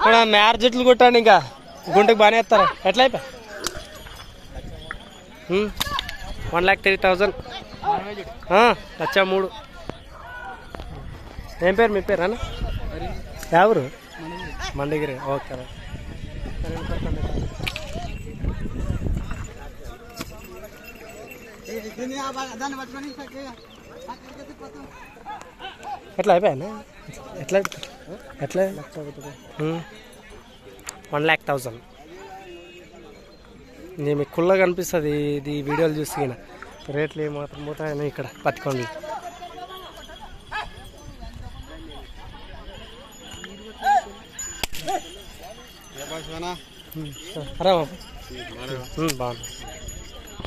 ఇక్కడ మ్యార్ జుట్లు కొట్టండి ఇంకా గుంటకు బాగానే వేస్తారు ఎట్లా అయిపోయి వన్ ల్యాక్ త్రీ థౌజండ్ లచ్చా మూడు ఏం పేరు మీ పేరు అన్న ఎవరు మన దగ్గర ఓకే రా. ఎట్లా అయిపోయానా ఎట్లా ఎట్లా వన్ ల్యాక్ థౌజండ్ నేను మీకు కుళ్ళగా కనిపిస్తుంది ఇది వీడియోలు చూసి ఈయన. రేట్లు ఏమాత్రం పోతాయని ఇక్కడ పత్తికొండలు అరే బాబు బాగున్నా